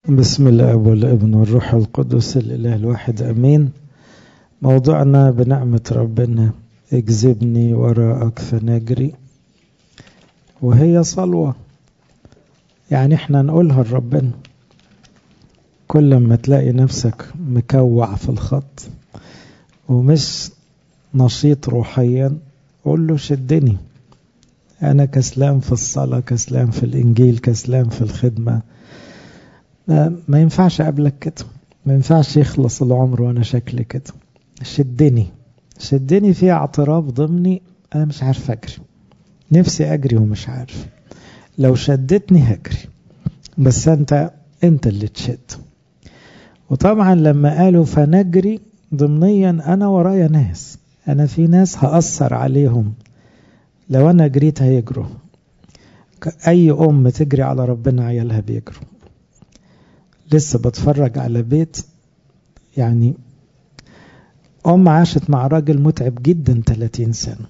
بسم الله والابن والروح القدس الإله الواحد أمين موضوعنا بنعمة ربنا اجذبني وراءك فنجري وهي صلوة يعني احنا نقولها لربنا كل ما تلاقي نفسك مكوع في الخط ومش نشيط روحيا قول له شدني أنا كسلان في الصلاة كسلان في الإنجيل كسلان في الخدمة ما, ما ينفعش قبلك كده ما ينفعش يخلص العمر وانا شكلي كده شدني شدني في اعتراف ضمني انا مش عارف اجري نفسي اجري ومش عارف لو شدتني هجري بس انت انت اللي تشد وطبعا لما قالوا فنجري ضمنيا انا ورايا ناس انا في ناس هأثر عليهم لو انا جريت هيجروا اي ام تجري على ربنا عيالها بيجروا لسه بتفرج على بيت يعني أم عاشت مع راجل متعب جدا 30 سنة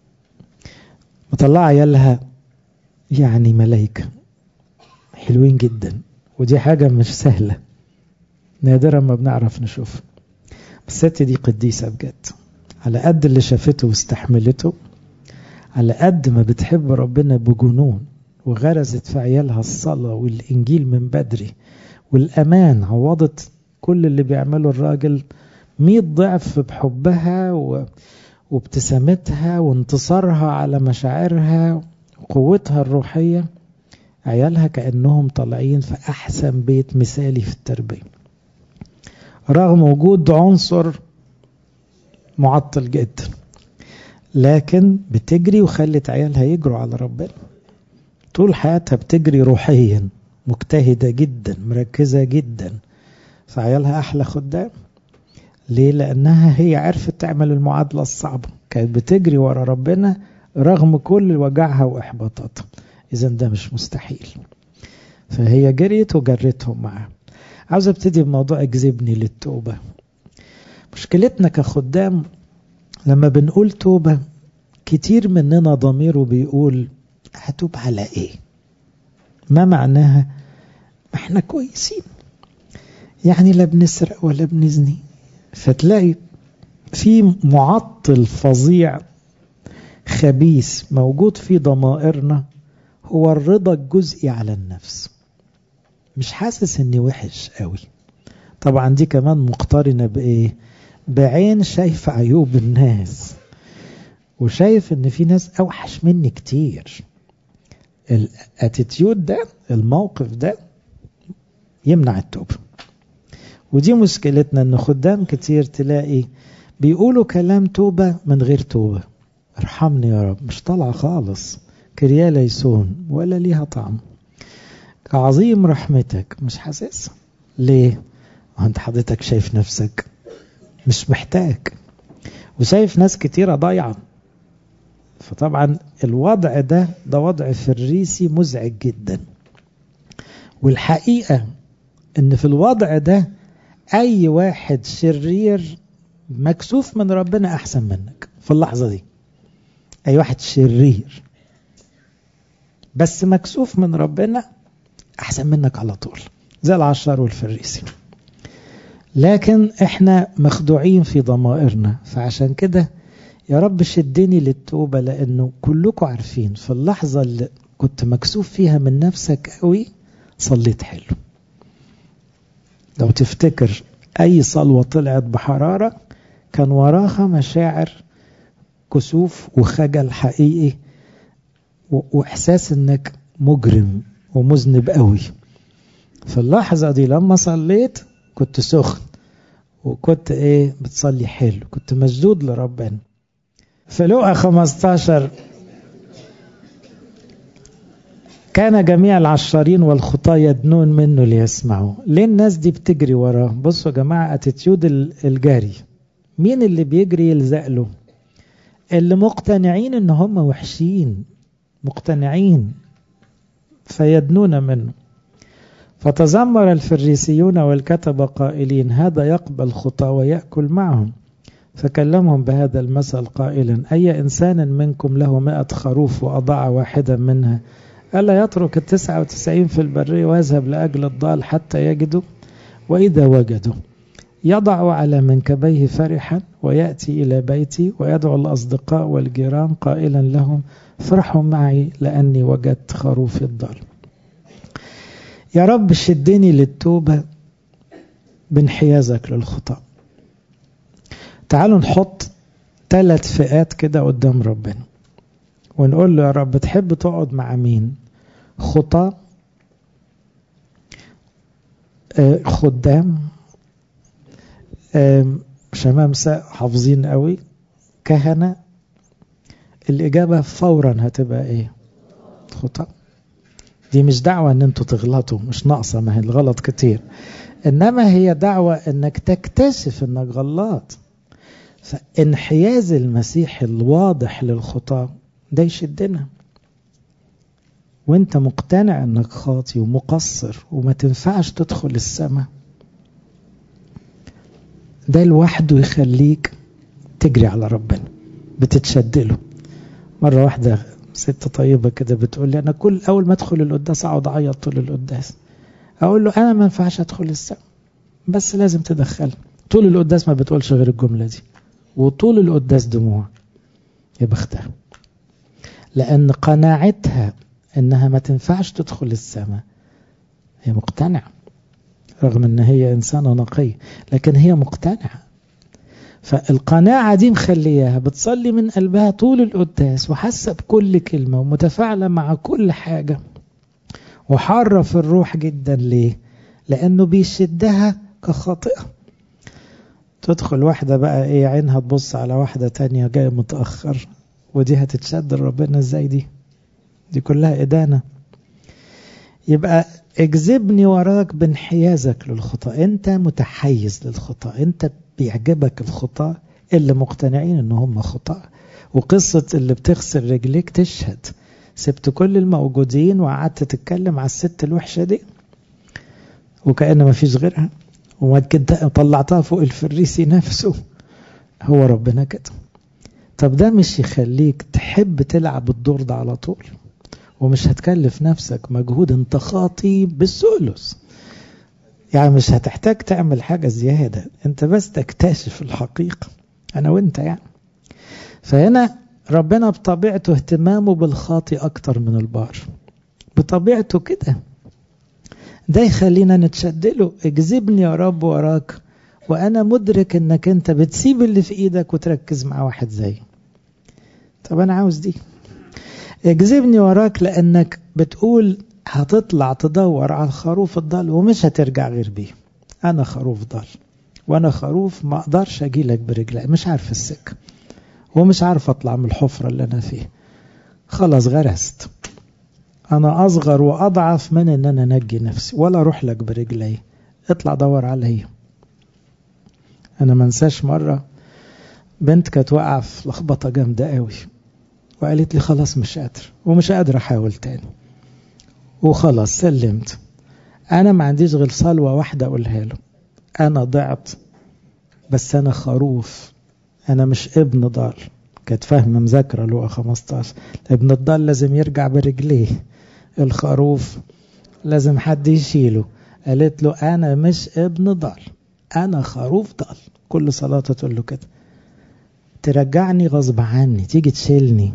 مطلعة عيالها يعني ملايكة حلوين جدا ودي حاجة مش سهلة نادرا ما بنعرف نشوف الست دي قديسة بجد على قد اللي شافته واستحملته على قد ما بتحب ربنا بجنون وغرزت في عيالها الصلاة والإنجيل من بدري والأمان عوضت كل اللي بيعمله الراجل مئة ضعف بحبها و... وابتسامتها وانتصارها على مشاعرها وقوتها الروحية عيالها كأنهم طالعين في أحسن بيت مثالي في التربية رغم وجود عنصر معطل جدا لكن بتجري وخلت عيالها يجروا على ربنا طول حياتها بتجري روحيا مجتهدة جدا مركزة جدا فعيالها أحلى خدام ليه؟ لأنها هي عرفت تعمل المعادلة الصعبة كانت بتجري ورا ربنا رغم كل وجعها وإحباطاتها إذا ده مش مستحيل فهي جريت وجرتهم معاه عاوز ابتدي بموضوع اجذبني للتوبة مشكلتنا كخدام لما بنقول توبة كتير مننا ضميره بيقول هتوب على ايه ما معناها ما احنا كويسين يعني لا بنسرق ولا بنزني فتلاقي في معطل فظيع خبيث موجود في ضمائرنا هو الرضا الجزئي على النفس مش حاسس اني وحش قوي طبعا دي كمان مقترنة بايه بعين شايف عيوب الناس وشايف ان في ناس اوحش مني كتير الاتيتيود ده الموقف ده يمنع التوبة ودي مشكلتنا ان خدام كتير تلاقي بيقولوا كلام توبة من غير توبة ارحمني يا رب مش طالعة خالص كريا ليسون ولا ليها طعم كعظيم رحمتك مش حاسس ليه وانت حضرتك شايف نفسك مش محتاج وشايف ناس كتيرة ضايعة فطبعا الوضع ده ده وضع فريسي مزعج جدا والحقيقة ان في الوضع ده اي واحد شرير مكسوف من ربنا احسن منك في اللحظة دي اي واحد شرير بس مكسوف من ربنا احسن منك على طول زي العشار والفريسي لكن احنا مخدوعين في ضمائرنا فعشان كده يا رب شدني للتوبة لأنه كلكم عارفين في اللحظة اللي كنت مكسوف فيها من نفسك قوي صليت حلو لو تفتكر أي صلوة طلعت بحرارة كان وراها مشاعر كسوف وخجل حقيقي وإحساس إنك مجرم ومذنب قوي في اللحظة دي لما صليت كنت سخن وكنت ايه بتصلي حلو كنت مسدود لربنا في لقا 15 كان جميع العشارين والخطاة يدنون منه ليسمعوا ليه الناس دي بتجري وراه بصوا يا جماعة اتيتيود الجري مين اللي بيجري يلزق له اللي مقتنعين ان هم وحشين مقتنعين فيدنون منه فتذمر الفريسيون والكتب قائلين هذا يقبل خطى ويأكل معهم فكلمهم بهذا المثل قائلا أي إنسان منكم له مئة خروف وأضاع واحدا منها ألا يترك التسعة وتسعين في البرية ويذهب لأجل الضال حتى يجده وإذا وجده يضع على منكبيه فرحا ويأتي إلى بيتي ويدعو الأصدقاء والجيران قائلا لهم فرحوا معي لأني وجدت خروفي الضال يا رب شدني للتوبة بانحيازك للخطأ تعالوا نحط ثلاث فئات كده قدام ربنا ونقول له يا رب تحب تقعد مع مين خطاة آه خدام آه شمامسة حافظين قوي كهنة الإجابة فورا هتبقى إيه خطأ دي مش دعوة ان انتوا تغلطوا مش ناقصة ما هي الغلط كتير انما هي دعوة انك تكتشف انك غلط فانحياز المسيح الواضح للخطاة ده يشدنا وانت مقتنع انك خاطي ومقصر وما تنفعش تدخل السماء ده لوحده يخليك تجري على ربنا بتتشدله مرة واحدة ست طيبة كده بتقول لي أنا كل أول ما أدخل القداس أقعد أعيط طول القداس أقول له أنا ما ينفعش أدخل السماء بس لازم تدخل طول القداس ما بتقولش غير الجملة دي وطول القداس دموع يا بختها لأن قناعتها إنها ما تنفعش تدخل السماء هي مقتنعة رغم إن هي إنسانة نقية لكن هي مقتنعة فالقناعة دي مخلياها بتصلي من قلبها طول القداس وحاسة بكل كلمة ومتفاعلة مع كل حاجة وحارة في الروح جدا ليه؟ لأنه بيشدها كخاطئة تدخل واحدة بقى ايه عينها تبص على واحدة تانية جاية متأخر ودي هتتشد لربنا ازاي دي دي كلها إدانة يبقى اجذبني وراك بانحيازك للخطأ انت متحيز للخطأ انت بيعجبك الخطأ اللي مقتنعين ان هم خطأ وقصة اللي بتغسل رجليك تشهد سبت كل الموجودين وقعدت تتكلم على الست الوحشة دي وكأن ما فيش غيرها وما كنت طلعتها فوق الفريسي نفسه هو ربنا كده طب ده مش يخليك تحب تلعب الدور ده على طول ومش هتكلف نفسك مجهود انت خاطي بالثلث يعني مش هتحتاج تعمل حاجة زيادة انت بس تكتشف الحقيقة انا وانت يعني فهنا ربنا بطبيعته اهتمامه بالخاطي اكتر من البار بطبيعته كده ده يخلينا نتشدله اجذبني يا رب وراك وانا مدرك انك انت بتسيب اللي في ايدك وتركز مع واحد زي طب انا عاوز دي اجذبني وراك لانك بتقول هتطلع تدور على الخروف الضال ومش هترجع غير بيه انا خروف ضال وانا خروف ما اقدرش اجي لك برجلي مش عارف السكه ومش عارف اطلع من الحفره اللي انا فيها خلاص غرست انا اصغر واضعف من ان انا انجي نفسي ولا اروح لك برجلي اطلع دور عليا انا ما انساش مره بنت كانت واقعه في لخبطه جامده قوي وقالت لي خلاص مش قادر ومش قادر احاول تاني وخلاص سلمت انا ما عنديش غير صلوه واحده اقولها له انا ضعت بس انا خروف انا مش ابن ضال كانت فاهمه مذاكره لقى 15 ابن الضال لازم يرجع برجليه الخروف لازم حد يشيله قالت له انا مش ابن ضال انا خروف ضال كل صلاه تقول له كده ترجعني غصب عني تيجي تشيلني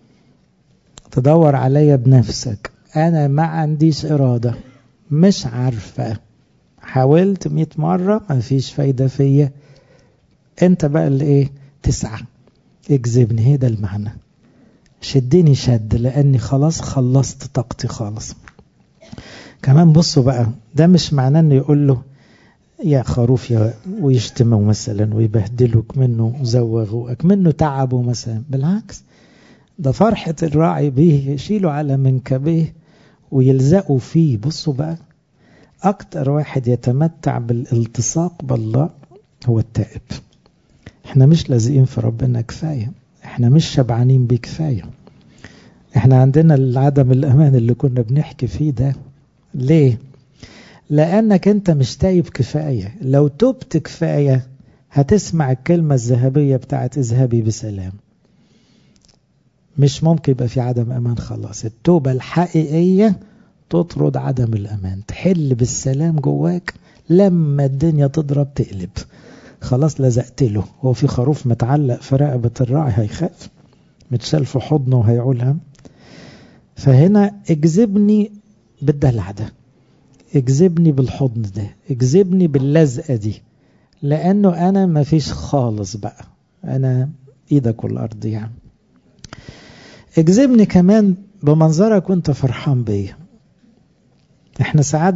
تدور عليا بنفسك انا ما عنديش اراده مش عارفه حاولت مئة مرة ما فيش فايدة فيا انت بقى اللي ايه تسعى اجذبني هي ده المعنى شدني شد لاني خلاص خلصت طاقتي خالص كمان بصوا بقى ده مش معناه انه يقول له يا خروف يا ويشتمه مثلا ويبهدلك منه وزوغوا منه تعبوا مثلا بالعكس ده فرحة الراعي بيه يشيلوا على منكبيه ويلزقوا فيه بصوا بقى أكتر واحد يتمتع بالالتصاق بالله هو التائب احنا مش لازقين في ربنا كفاية احنا مش شبعانين بيه كفاية احنا عندنا عدم الأمان اللي كنا بنحكي فيه ده ليه؟ لأنك أنت مش تايب كفاية لو تبت كفاية هتسمع الكلمة الذهبية بتاعت اذهبي بسلام مش ممكن يبقى في عدم أمان خلاص التوبة الحقيقية تطرد عدم الأمان تحل بالسلام جواك لما الدنيا تضرب تقلب خلاص لزقت له هو في خروف متعلق في رقبة الراعي هيخاف متشال في حضنه وهيعولها فهنا اجذبني بالدلع ده اجذبني بالحضن ده اجذبني باللزقة دي لأنه أنا ما فيش خالص بقى أنا إيدك والأرض يعني اجذبني كمان بمنظرك وانت فرحان بيا احنا ساعات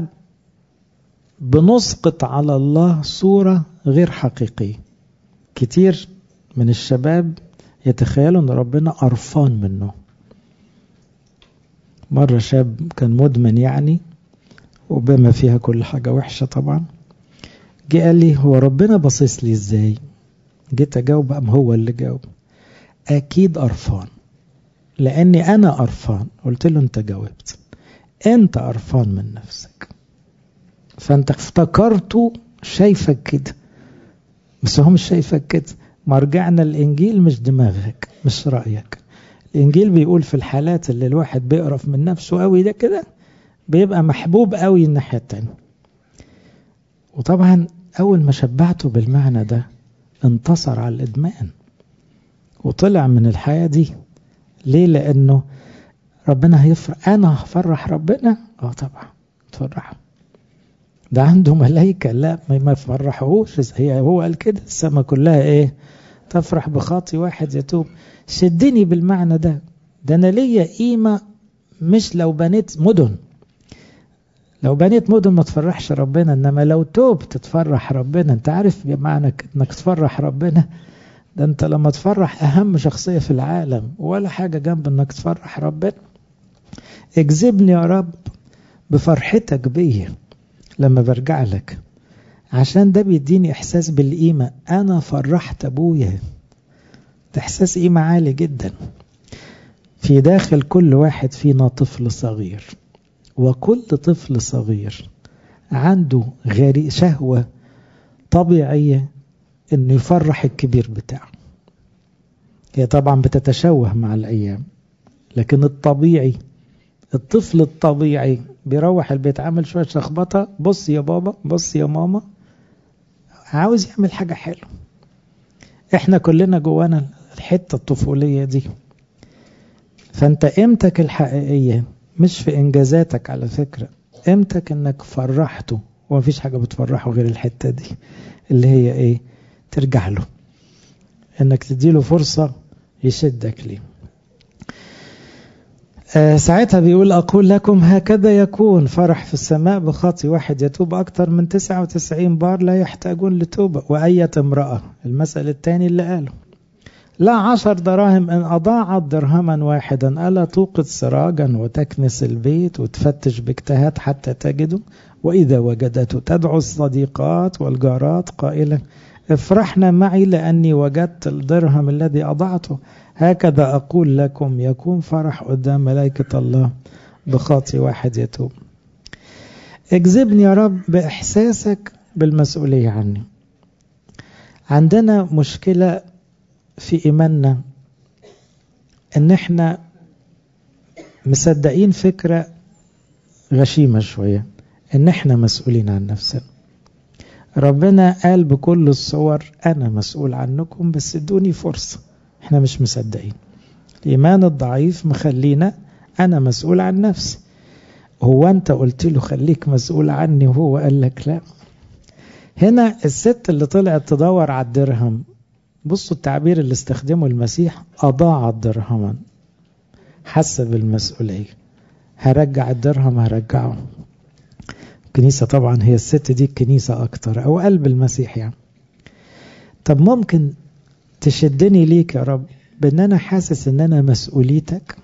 بنسقط على الله صورة غير حقيقية كتير من الشباب يتخيلوا ان ربنا قرفان منه مرة شاب كان مدمن يعني وبما فيها كل حاجة وحشة طبعا جه قال لي هو ربنا باصص لي ازاي جيت اجاوب ام هو اللي جاوب اكيد قرفان لاني انا قرفان قلت له انت جاوبت انت قرفان من نفسك فانت افتكرته شايفك كده بس هو مش شايفك كده مرجعنا الانجيل مش دماغك مش رايك الانجيل بيقول في الحالات اللي الواحد بيقرف من نفسه قوي ده كده بيبقى محبوب قوي الناحيه التانيه وطبعا اول ما شبعته بالمعنى ده انتصر على الادمان وطلع من الحياه دي ليه لانه ربنا هيفرح انا هفرح ربنا اه طبعا تفرحه ده عنده ملائكة لا ما يفرحوش هي هو قال كده السماء كلها ايه تفرح بخاطي واحد يتوب شدني بالمعنى ده ده انا ليا قيمة مش لو بنيت مدن لو بنيت مدن ما تفرحش ربنا انما لو توب تتفرح ربنا انت عارف معنى انك تفرح ربنا ده انت لما تفرح اهم شخصية في العالم ولا حاجة جنب انك تفرح ربنا اجذبني يا رب بفرحتك بيا لما برجع لك عشان ده بيديني احساس بالقيمة انا فرحت ابويا ده احساس قيمة عالي جدا في داخل كل واحد فينا طفل صغير وكل طفل صغير عنده غري شهوة طبيعية انه يفرح الكبير بتاعه هي طبعا بتتشوه مع الايام لكن الطبيعي الطفل الطبيعي بيروح البيت عامل شوية شخبطة بص يا بابا بص يا ماما عاوز يعمل حاجة حلوة احنا كلنا جوانا الحتة الطفولية دي فانت قيمتك الحقيقية مش في انجازاتك على فكرة قيمتك انك فرحته ومفيش حاجة بتفرحه غير الحتة دي اللي هي ايه ترجع له انك تديله فرصة يشدك ليه آه ساعتها بيقول أقول لكم هكذا يكون فرح في السماء بخاطي واحد يتوب أكثر من 99 بار لا يحتاجون لتوبة وأية امرأة المثل الثاني اللي قاله لا عشر دراهم إن أضاعت درهما واحدا ألا توقد سراجا وتكنس البيت وتفتش باجتهاد حتى تجده وإذا وجدته تدعو الصديقات والجارات قائلة افرحنا معي لأني وجدت الدرهم الذي أضعته هكذا أقول لكم يكون فرح قدام ملائكة الله بخاطي واحد يتوب اجذبني يا رب بإحساسك بالمسؤولية عني عندنا مشكلة في إيماننا إن إحنا مصدقين فكرة غشيمة شوية إن إحنا مسؤولين عن نفسنا ربنا قال بكل الصور أنا مسؤول عنكم بس ادوني فرصة احنا مش مصدقين الإيمان الضعيف مخلينا أنا مسؤول عن نفسي هو أنت قلت له خليك مسؤول عني وهو قال لك لا هنا الست اللي طلعت تدور على الدرهم بصوا التعبير اللي استخدمه المسيح أضاعت درهما حسب المسؤولية هرجع الدرهم هرجعه الكنيسة طبعا هي الست دي الكنيسة أكتر أو قلب المسيح يعني طب ممكن تشدني ليك يا رب بأن أنا حاسس أن أنا مسؤوليتك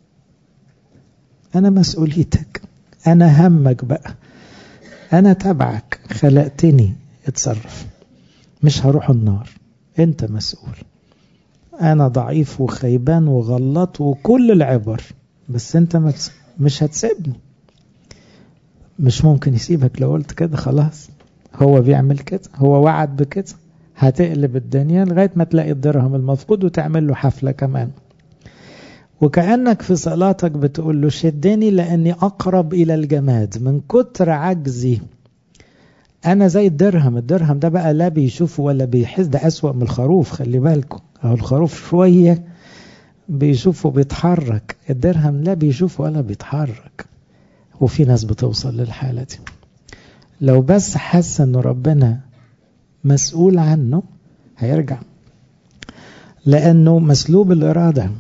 أنا مسؤوليتك أنا همك بقى أنا تبعك خلقتني اتصرف مش هروح النار أنت مسؤول أنا ضعيف وخيبان وغلط وكل العبر بس أنت مش هتسيبني مش ممكن يسيبك لو قلت كده خلاص هو بيعمل كده هو وعد بكده هتقلب الدنيا لغاية ما تلاقي الدرهم المفقود وتعمل له حفلة كمان وكأنك في صلاتك بتقول له شدني لأني أقرب إلى الجماد من كتر عجزي أنا زي الدرهم الدرهم ده بقى لا بيشوف ولا بيحس ده أسوأ من الخروف خلي بالكم أهو الخروف شوية بيشوف وبيتحرك الدرهم لا بيشوف ولا بيتحرك وفي ناس بتوصل للحالة دي لو بس حس أن ربنا مسؤول عنه هيرجع لأنه مسلوب الإرادة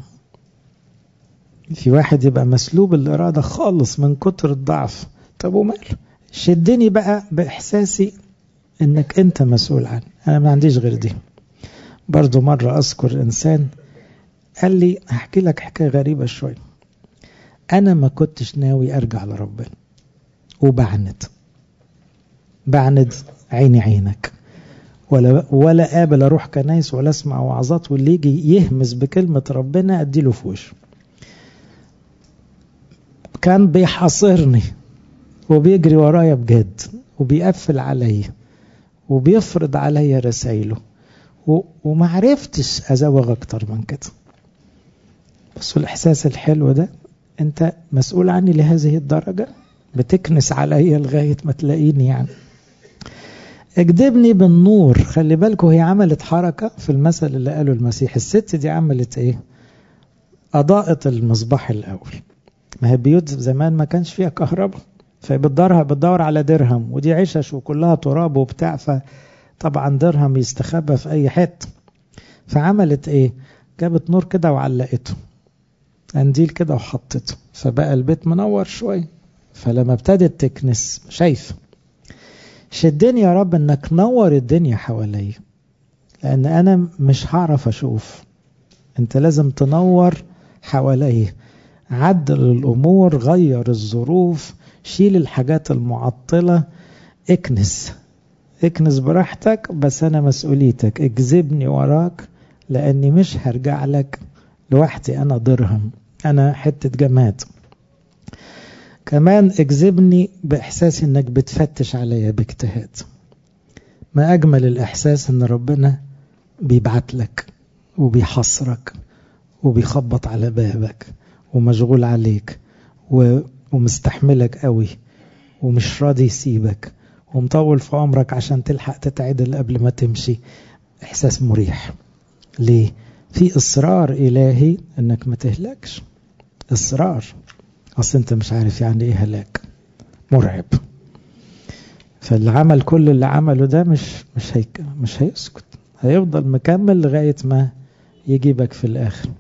في واحد يبقى مسلوب الإرادة خالص من كتر الضعف طب وماله شدني بقى بإحساسي إنك أنت مسؤول عني أنا ما عنديش غير دي برضو مرة أذكر إنسان قال لي هحكي لك حكاية غريبة شوية أنا ما كنتش ناوي أرجع لربنا وبعند بعند عيني عينك ولا ولا قابل اروح كنايس ولا اسمع وعظات واللي يجي يهمس بكلمه ربنا اديله في وشه كان بيحاصرني وبيجري ورايا بجد وبيقفل عليا وبيفرض عليا رسايله وما عرفتش ازوغ اكتر من كده بس الاحساس الحلو ده انت مسؤول عني لهذه الدرجه بتكنس عليا لغايه ما تلاقيني يعني اكدبني بالنور خلي بالكم هي عملت حركة في المثل اللي قاله المسيح الست دي عملت ايه أضاءت المصباح الأول ما هي بيوت زمان ما كانش فيها كهرباء فبتدورها بتدور على درهم ودي عشش وكلها تراب وبتاع فطبعا درهم يستخبى في أي حتة فعملت ايه جابت نور كده وعلقته قنديل كده وحطته فبقى البيت منور شوية فلما ابتدت تكنس شايفه شدني يا رب انك نور الدنيا حواليا لان انا مش هعرف اشوف انت لازم تنور حواليا عدل الامور غير الظروف شيل الحاجات المعطله اكنس اكنس براحتك بس انا مسؤوليتك اجذبني وراك لاني مش هرجع لك لوحدي انا درهم انا حته جماد كمان اجذبني باحساسي انك بتفتش عليا باجتهاد ما اجمل الاحساس ان ربنا بيبعت لك وبيحصرك وبيخبط على بابك ومشغول عليك و... ومستحملك قوي ومش راضي يسيبك ومطول في عمرك عشان تلحق تتعدل قبل ما تمشي احساس مريح ليه في اصرار الهي انك ما تهلكش اصرار اصل انت مش عارف يعني ايه هلاك مرعب فاللي عمل كل اللي عمله ده مش مش هيك مش هيسكت هيفضل مكمل لغايه ما يجيبك في الاخر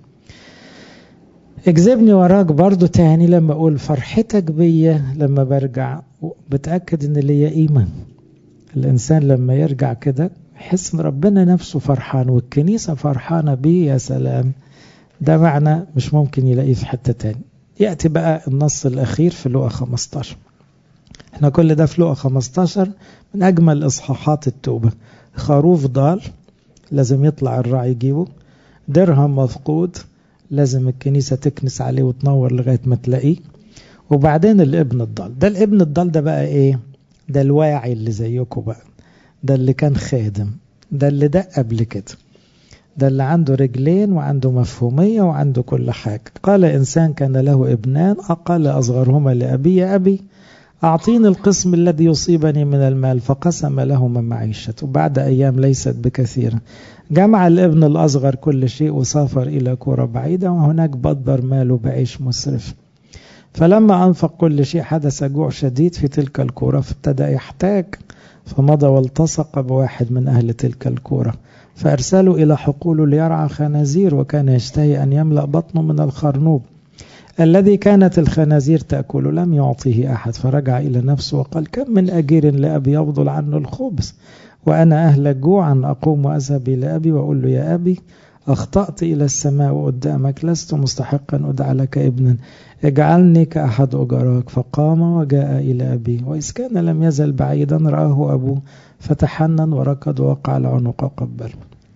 اجذبني وراك برضو تاني لما اقول فرحتك بيا لما برجع بتاكد ان ليا قيمه الانسان لما يرجع كده يحس ان ربنا نفسه فرحان والكنيسه فرحانه بيه يا سلام ده معنى مش ممكن يلاقيه في حته تاني يأتي بقى النص الأخير في لقا 15 احنا كل ده في لقا 15 من أجمل إصحاحات التوبة خروف ضال لازم يطلع الراعي يجيبه درهم مفقود لازم الكنيسة تكنس عليه وتنور لغاية ما تلاقيه وبعدين الابن الضال ده الابن الضال ده بقى ايه ده الواعي اللي زيكم بقى ده اللي كان خادم ده اللي دق قبل كده ده اللي عنده رجلين وعنده مفهومية وعنده كل حاجة قال إنسان كان له ابنان أقل أصغرهما لأبي يا أبي أعطيني القسم الذي يصيبني من المال فقسم لهما معيشته بعد أيام ليست بكثيرة جمع الابن الأصغر كل شيء وسافر إلى كرة بعيدة وهناك بدر ماله بعيش مسرف فلما أنفق كل شيء حدث جوع شديد في تلك الكرة فابتدأ يحتاج فمضى والتصق بواحد من أهل تلك الكرة فأرسلوا إلى حقوله ليرعى خنازير وكان يشتهي أن يملأ بطنه من الخرنوب الذي كانت الخنازير تأكل لم يعطيه أحد فرجع إلى نفسه وقال كم من أجير لأبي يفضل عنه الخبز وأنا أهلك جوعا أقوم وأذهب إلى أبي وأقول له يا أبي أخطأت إلى السماء وقدامك لست مستحقا أدعى لك ابنا اجعلني كأحد أجراك فقام وجاء إلى أبي وإذ كان لم يزل بعيدا رآه أبوه فتحنن وركض ووقع على عنقه وقبله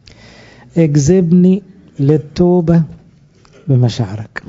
اجذبني للتوبة بمشاعرك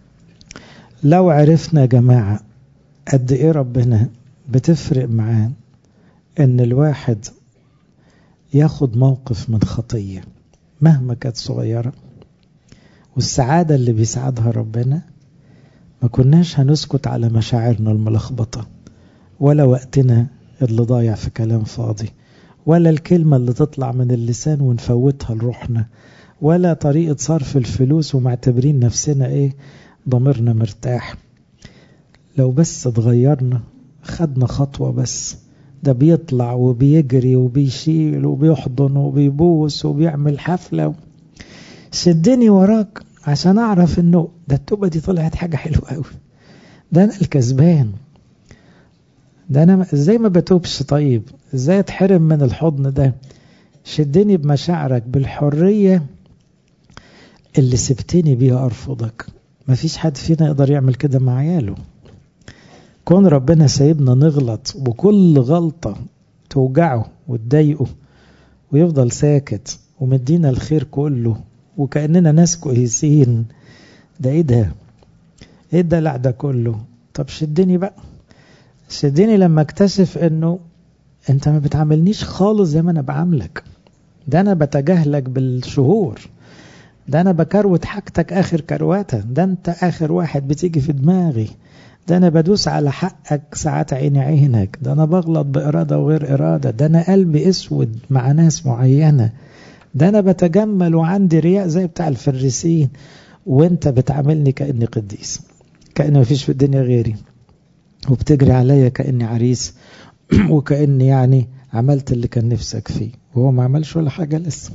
لو عرفنا يا جماعة قد ايه ربنا بتفرق معاه ان الواحد ياخد موقف من خطية مهما كانت صغيرة والسعادة اللي بيسعدها ربنا ما كناش هنسكت على مشاعرنا الملخبطة ولا وقتنا اللي ضايع في كلام فاضي ولا الكلمة اللي تطلع من اللسان ونفوتها لروحنا ولا طريقة صرف الفلوس ومعتبرين نفسنا ايه ضميرنا مرتاح لو بس اتغيرنا خدنا خطوة بس ده بيطلع وبيجري وبيشيل وبيحضن وبيبوس وبيعمل حفلة شدني وراك عشان اعرف انه ده التوبة دي طلعت حاجة حلوة قوي ده انا الكسبان ده انا ازاي ما بتوبش طيب ازاي اتحرم من الحضن ده شدني بمشاعرك بالحرية اللي سبتني بيها ارفضك مفيش حد فينا يقدر يعمل كده مع عياله كون ربنا سايبنا نغلط وكل غلطة توجعه وتضايقه ويفضل ساكت ومدينا الخير كله وكأننا ناس كويسين ده ايه ده ايه الدلع ده كله طب شدني بقى شدني لما اكتشف انه انت ما بتعاملنيش خالص زي ما انا بعاملك ده انا بتجاهلك بالشهور ده انا بكروت حاجتك اخر كروته ده انت اخر واحد بتيجي في دماغي ده انا بدوس على حقك ساعات عيني عينك ده انا بغلط بإرادة وغير إرادة ده انا قلبي اسود مع ناس معينة ده انا بتجمل وعندي رياء زي بتاع الفريسين وانت بتعاملني كأني قديس كأني مفيش في الدنيا غيري وبتجري عليا كأني عريس وكأني يعني عملت اللي كان نفسك فيه وهو ما عملش ولا حاجة لسه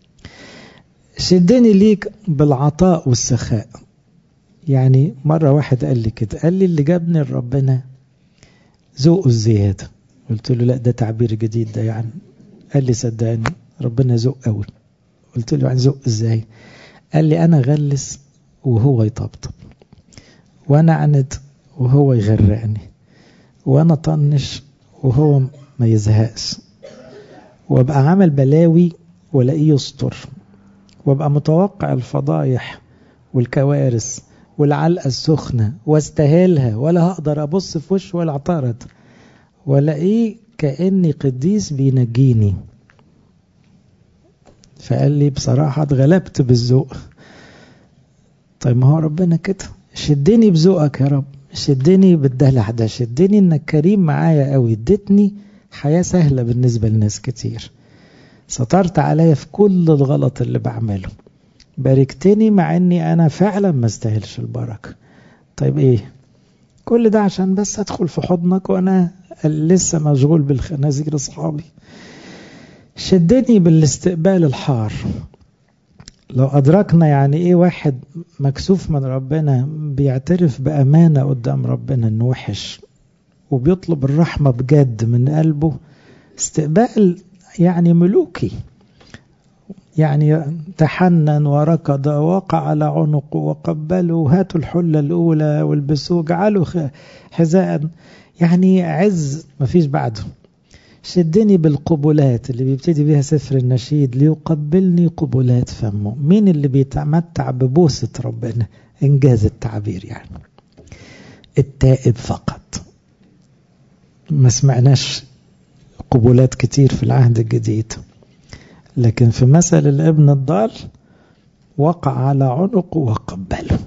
شدني ليك بالعطاء والسخاء يعني مرة واحد قال لي كده قال لي اللي جابني لربنا ذوقه الزيادة قلت له لا ده تعبير جديد ده يعني قال لي صدقني ربنا ذوق قوي قلت له يعني ذوق ازاي قال لي انا غلس وهو يطبطب وانا عند وهو يغرقني وانا طنش وهو ما يزهقش وابقى عامل بلاوي والاقيه يستر وابقى متوقع الفضايح والكوارث والعلقة السخنة واستاهلها ولا هقدر ابص في وشه ولا اعترض والاقيه كأني قديس بينجيني فقال لي بصراحة اتغلبت بالذوق طيب ما هو ربنا كده شدني بذوقك يا رب شدني بالدلع ده شدني انك كريم معايا قوي اديتني حياة سهلة بالنسبة لناس كتير سترت عليا في كل الغلط اللي بعمله باركتني مع اني انا فعلا ما استاهلش البركة طيب ايه كل ده عشان بس ادخل في حضنك وانا لسه مشغول بالخنازير اصحابي شدني بالاستقبال الحار لو أدركنا يعني إيه واحد مكسوف من ربنا بيعترف بأمانة قدام ربنا إنه وحش وبيطلب الرحمة بجد من قلبه استقبال يعني ملوكي يعني تحنن وركض وقع على عنقه وقبله هاتوا الحلة الأولى والبسوه جعلوا حذاء يعني عز مفيش بعده شدني بالقبلات اللي بيبتدي بيها سفر النشيد ليقبلني قبلات فمه مين اللي بيتمتع ببوسة ربنا إنجاز التعبير يعني التائب فقط ما سمعناش قبلات كتير في العهد الجديد لكن في مثل الابن الضال وقع على عنقه وقبله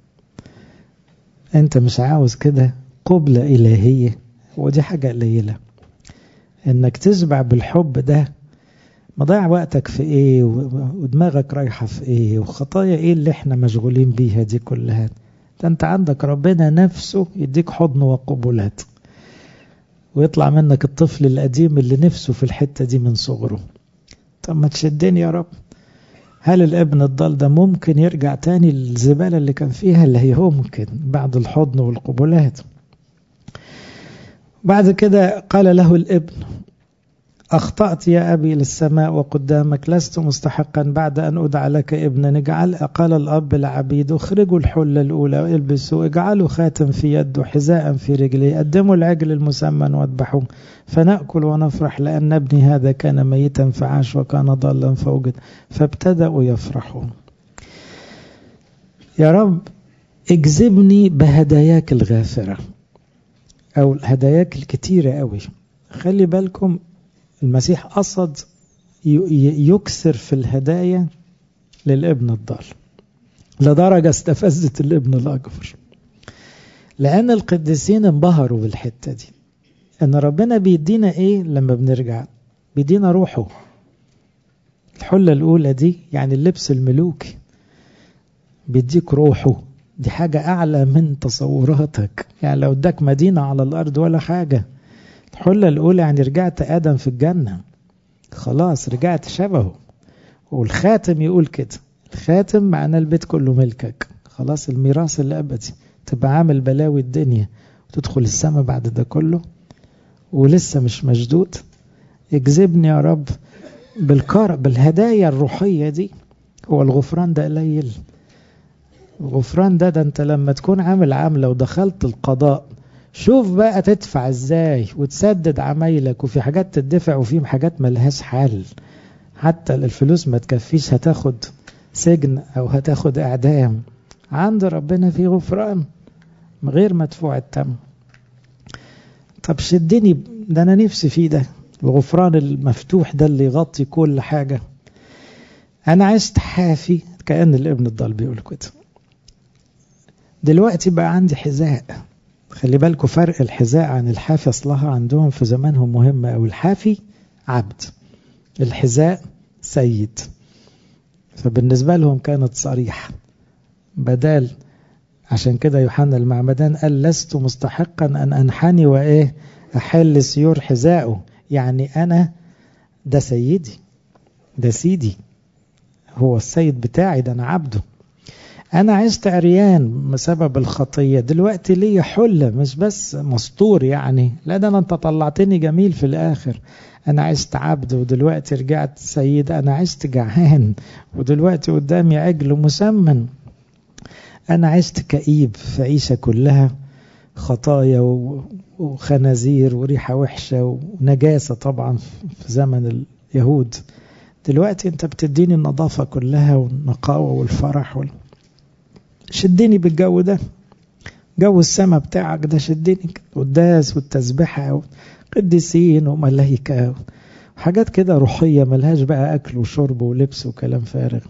انت مش عاوز كده قبلة إلهية ودي حاجة قليلة انك تشبع بالحب ده مضيع وقتك في ايه ودماغك رايحة في ايه وخطايا ايه اللي احنا مشغولين بيها دي كلها ده انت عندك ربنا نفسه يديك حضن وقبلات ويطلع منك الطفل القديم اللي نفسه في الحتة دي من صغره طب ما تشدني يا رب هل الابن الضال ده ممكن يرجع تاني للزبالة اللي كان فيها اللي هي ممكن بعد الحضن والقبلات بعد كده قال له الابن أخطأت يا أبي للسماء وقدامك لست مستحقا بعد أن أدعى لك ابنا اجعل قال الأب لعبيد اخرجوا الحلة الأولى والبسوا اجعلوا خاتم في يده حذاء في رجليه قدموا العجل المسمن واذبحوه فنأكل ونفرح لأن ابني هذا كان ميتا فعاش وكان ضالا فوجد فابتدأوا يفرحون يا رب اجذبني بهداياك الغافرة أو هداياك الكتيرة قوي خلي بالكم المسيح قصد يكسر في الهدايا للابن الضال لدرجة استفزت الابن الأكبر لأن القديسين انبهروا بالحتة دي أن ربنا بيدينا إيه لما بنرجع بيدينا روحه الحلة الأولى دي يعني اللبس الملوكي بيديك روحه دي حاجة أعلى من تصوراتك يعني لو اداك مدينة على الأرض ولا حاجة الحلة الأولى يعني رجعت آدم في الجنة خلاص رجعت شبهه والخاتم يقول كده الخاتم معناه البيت كله ملكك خلاص الميراث الأبدي تبقى عامل بلاوي الدنيا وتدخل السماء بعد ده كله ولسه مش مشدود اجذبني يا رب بالكار بالهدايا الروحية دي هو الغفران ده قليل الغفران ده ده انت لما تكون عامل عاملة ودخلت القضاء شوف بقى تدفع ازاي وتسدد عمايلك وفي حاجات تدفع وفي حاجات ملهاش حل حتى الفلوس ما تكفيش هتاخد سجن او هتاخد اعدام عند ربنا في غفران غير مدفوع التم طب شدني ده انا نفسي فيه ده الغفران المفتوح ده اللي يغطي كل حاجة انا عشت حافي كأن الابن الضال بيقول كده دلوقتي بقى عندي حذاء خلي بالكم فرق الحذاء عن الحافي اصلها عندهم في زمانهم مهمة او الحافي عبد الحذاء سيد فبالنسبة لهم كانت صريحة بدال عشان كده يوحنا المعمدان قال لست مستحقا أن أنحني وإيه أحل سيور حذائه يعني أنا ده سيدي ده سيدي هو السيد بتاعي ده أنا عبده أنا عشت عريان بسبب الخطية دلوقتي ليا حلة مش بس مستور يعني لا ده أنا أنت طلعتني جميل في الآخر أنا عشت عبد ودلوقتي رجعت سيد أنا عشت جعان ودلوقتي قدامي عجل مسمن أنا عشت كئيب في عيشة كلها خطايا وخنازير وريحة وحشة ونجاسة طبعا في زمن اليهود دلوقتي أنت بتديني النظافة كلها والنقاوة والفرح وال... شدني بالجو ده جو السما بتاعك ده شدني والداس والتسبحة قديسين وملايكة وحاجات كده روحية ملهاش بقى أكل وشرب ولبس وكلام فارغ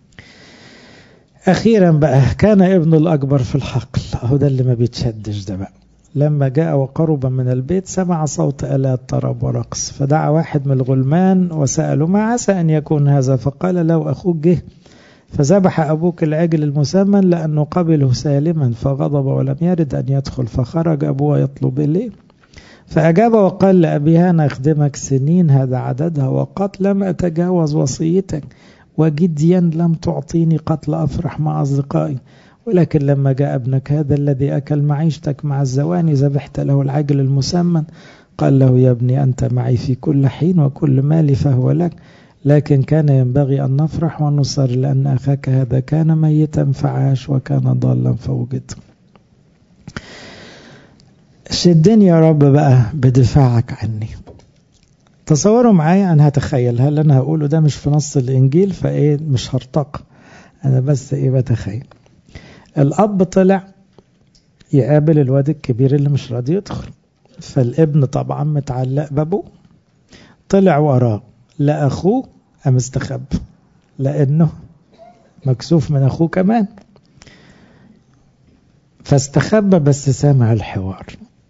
أخيرا بقى كان ابن الأكبر في الحقل أهو ده اللي ما بيتشدش ده بقى لما جاء وقرب من البيت سمع صوت آلات طرب ورقص فدعا واحد من الغلمان وسأله ما عسى أن يكون هذا فقال له أخوك جه فذبح أبوك العجل المسمن لأنه قبله سالما فغضب ولم يرد أن يدخل فخرج أبوه يطلب إليه فأجاب وقال لأبيها أنا أخدمك سنين هذا عددها وقد لم أتجاوز وصيتك وجديا لم تعطيني قتل أفرح مع أصدقائي ولكن لما جاء ابنك هذا الذي أكل معيشتك مع الزواني ذبحت له العجل المسمن قال له يا ابني أنت معي في كل حين وكل مالي فهو لك لكن كان ينبغي أن نفرح ونصر لأن أخاك هذا كان ميتا فعاش وكان ضالا فوجد شدني يا رب بقى بدفاعك عني تصوروا معايا أنا هتخيل هل أنا هقوله ده مش في نص الإنجيل فإيه مش هرتق أنا بس إيه بتخيل الأب طلع يقابل الواد الكبير اللي مش راضي يدخل فالابن طبعا متعلق بابوه طلع وراه لا أخوه أم استخب لأنه مكسوف من أخوه كمان فاستخبى بس سامع الحوار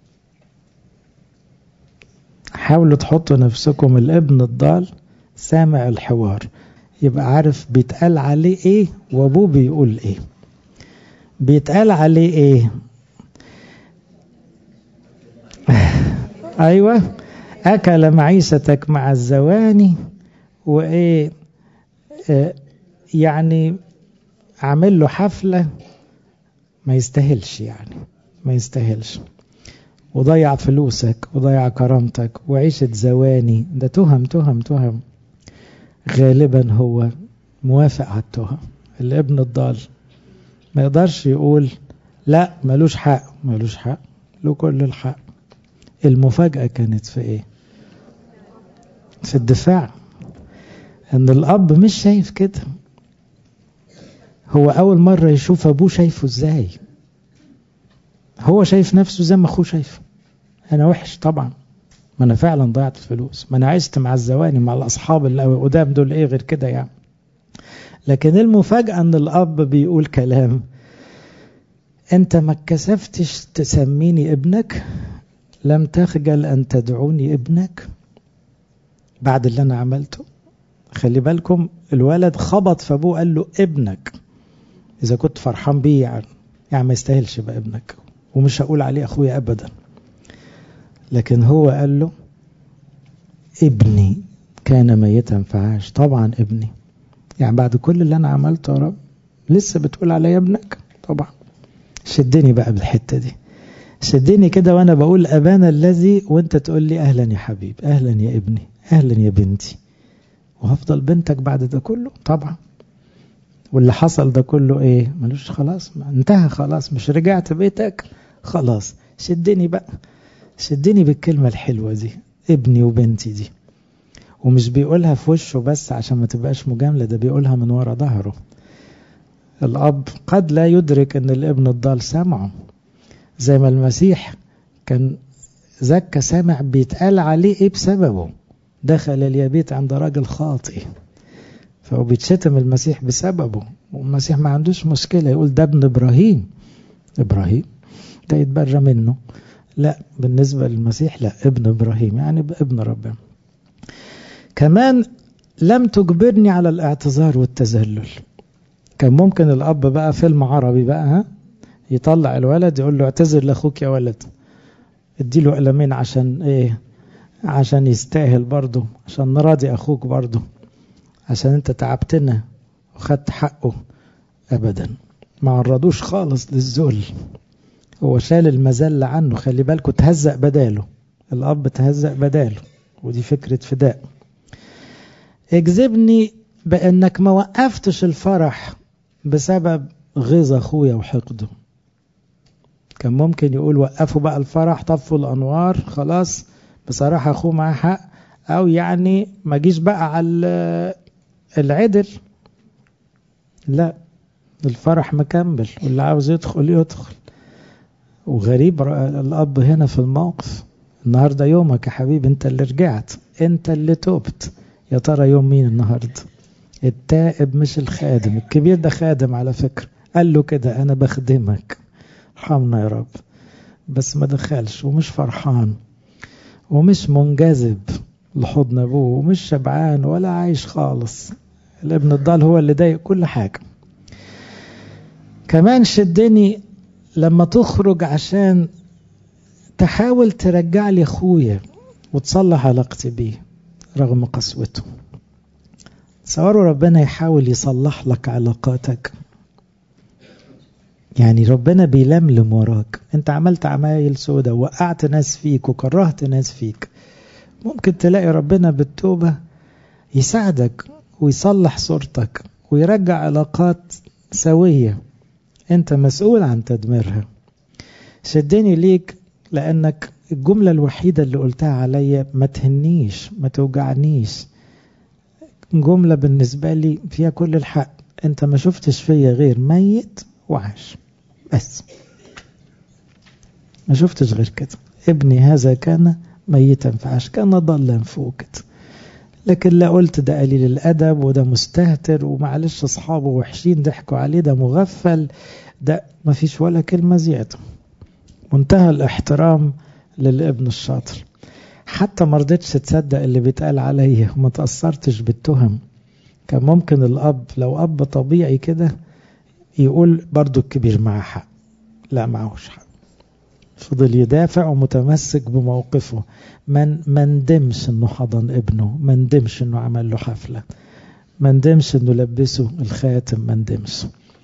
حاولوا تحطوا نفسكم الابن الضال سامع الحوار يبقى عارف بيتقال عليه ايه وابوه بيقول ايه بيتقال عليه ايه ايوه اكل معيشتك مع الزواني وايه آه يعني عامل له حفله ما يستاهلش يعني ما يستاهلش وضيع فلوسك وضيع كرامتك وعيشة زواني ده تهم تهم تهم غالبا هو موافق على التهم الابن الضال ما يقدرش يقول لا ملوش حق ملوش حق له كل الحق المفاجأة كانت في ايه في الدفاع ان الاب مش شايف كده هو اول مرة يشوف ابوه شايفه ازاي هو شايف نفسه زي ما اخوه شايفه انا وحش طبعا ما انا فعلا ضيعت الفلوس ما انا عشت مع الزواني مع الاصحاب اللي قدام دول ايه غير كده يعني لكن المفاجأة أن الأب بيقول كلام أنت ما اتكسفتش تسميني ابنك لم تخجل أن تدعوني ابنك بعد اللي أنا عملته خلي بالكم الولد خبط في أبوه قال له ابنك إذا كنت فرحان بيه يعني يعني ما يستاهلش يبقى ابنك ومش هقول عليه أخويا أبدا لكن هو قال له ابني كان ميتا فعاش طبعا ابني يعني بعد كل اللي أنا عملته يا رب لسه بتقول عليا ابنك طبعا شدني بقى بالحتة دي شدني كده وانا بقول ابانا الذي وانت تقول لي اهلا يا حبيب اهلا يا ابني اهلا يا بنتي وهفضل بنتك بعد ده كله طبعا واللي حصل ده كله ايه ملوش خلاص انتهى خلاص مش رجعت بيتك خلاص شدني بقى شدني بالكلمة الحلوة دي ابني وبنتي دي ومش بيقولها في وشه بس عشان ما تبقاش مجاملة ده بيقولها من ورا ظهره الأب قد لا يدرك أن الابن الضال سمعه زي ما المسيح كان زكى سامع بيتقال عليه ايه بسببه دخل اليابيت عند راجل خاطئ فهو بيتشتم المسيح بسببه والمسيح ما عندوش مشكلة يقول ده ابن إبراهيم إبراهيم ده يتبرى منه لا بالنسبة للمسيح لا ابن إبراهيم يعني ابن ربنا كمان لم تجبرني على الاعتذار والتذلل كان ممكن الأب بقى فيلم عربي بقى ها يطلع الولد يقول له اعتذر لاخوك يا ولد اديله قلمين عشان ايه عشان يستاهل برضه عشان نراضي اخوك برضه عشان انت تعبتنا وخدت حقه ابدا ما عرضوش خالص للذل هو شال المذلة عنه خلي بالكوا تهزق بداله الاب تهزق بداله ودي فكرة فداء اجذبني بانك ما وقفتش الفرح بسبب غيظ اخويا وحقده كان ممكن يقول وقفوا بقى الفرح طفوا الانوار خلاص بصراحة اخوه معاه حق او يعني ما جيش بقى على العدل لا الفرح مكمل واللي عاوز يدخل يدخل وغريب الاب هنا في الموقف النهارده يومك يا حبيبي انت اللي رجعت انت اللي توبت يا ترى يوم مين النهارده التائب مش الخادم الكبير ده خادم على فكرة قال له كده انا بخدمك ارحمنا يا رب بس ما دخلش ومش فرحان ومش منجذب لحضن ابوه ومش شبعان ولا عايش خالص الابن الضال هو اللي ضايق كل حاجة كمان شدني لما تخرج عشان تحاول ترجع لي اخويا وتصلح علاقتي بيه رغم قسوته تصوروا ربنا يحاول يصلح لك علاقاتك يعني ربنا بيلملم وراك انت عملت عمايل سودة وقعت ناس فيك وكرهت ناس فيك ممكن تلاقي ربنا بالتوبة يساعدك ويصلح صورتك ويرجع علاقات سوية انت مسؤول عن تدميرها شدني ليك لانك الجملة الوحيدة اللي قلتها عليا ما تهنيش ما توجعنيش جملة بالنسبة لي فيها كل الحق انت ما شفتش فيا غير ميت وعاش بس ما شفتش غير كده ابني هذا كان ميتا فعاش كان ضلا فوقت لكن لا قلت ده قليل الأدب وده مستهتر ومعلش أصحابه وحشين ضحكوا عليه ده مغفل ده ما فيش ولا كلمة زيادة منتهى الاحترام للابن الشاطر حتى ما رضيتش تصدق اللي بيتقال عليا وما تأثرتش بالتهم كان ممكن الأب لو أب طبيعي كده يقول برضو الكبير معاه حق لا معهوش حق فضل يدافع ومتمسك بموقفه من ما ندمش انه حضن ابنه ما ندمش انه عمل له حفلة ما ندمش انه لبسه الخاتم ما ندمش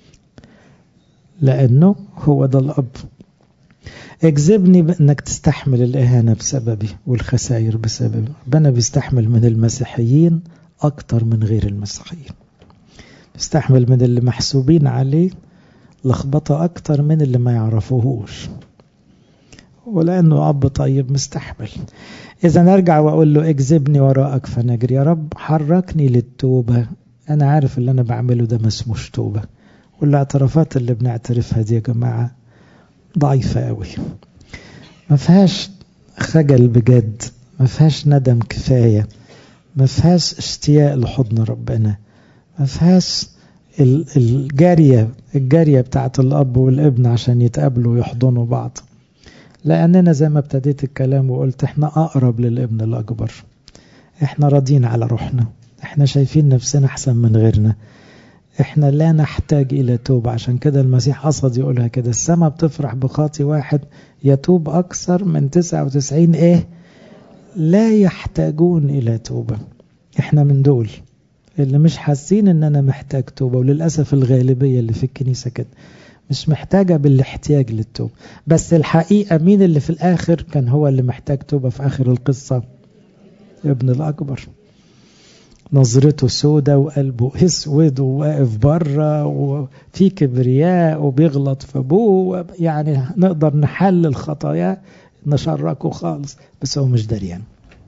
لانه هو ده الاب اجذبني بانك تستحمل الاهانة بسببي والخسائر بسببي ربنا بيستحمل من المسيحيين اكتر من غير المسيحيين بيستحمل من اللي محسوبين عليه لخبطة اكتر من اللي ما يعرفوهوش ولأنه أب طيب مستحمل إذا نرجع وأقول له اجذبني وراءك فنجري يا رب حركني للتوبة أنا عارف اللي أنا بعمله ده ما اسموش توبة والاعترافات اللي بنعترفها دي يا جماعة ضعيفة قوي ما فيهاش خجل بجد ما فيهاش ندم كفاية ما فيهاش اشتياق لحضن ربنا ما فيهاش الجارية الجارية بتاعت الأب والابن عشان يتقابلوا ويحضنوا بعض لأننا زي ما ابتديت الكلام وقلت احنا أقرب للابن الأكبر احنا راضين على روحنا احنا شايفين نفسنا أحسن من غيرنا احنا لا نحتاج إلى توبة عشان كده المسيح قصد يقولها كده السماء بتفرح بخاطي واحد يتوب أكثر من 99 ايه لا يحتاجون إلى توبة احنا من دول اللي مش حاسين ان انا محتاج توبة وللأسف الغالبية اللي في الكنيسة كده مش محتاجة بالاحتياج للتوبة بس الحقيقة مين اللي في الآخر كان هو اللي محتاج توبة في آخر القصة ابن الأكبر نظرته سودة وقلبه اسود وواقف بره وفي كبرياء وبيغلط في ابوه يعني نقدر نحلل خطاياه نشركه خالص بس هو مش دريان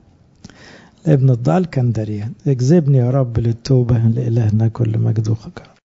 ابن الضال كان دريان اجذبني يا رب للتوبة لإلهنا كل مجد وخكر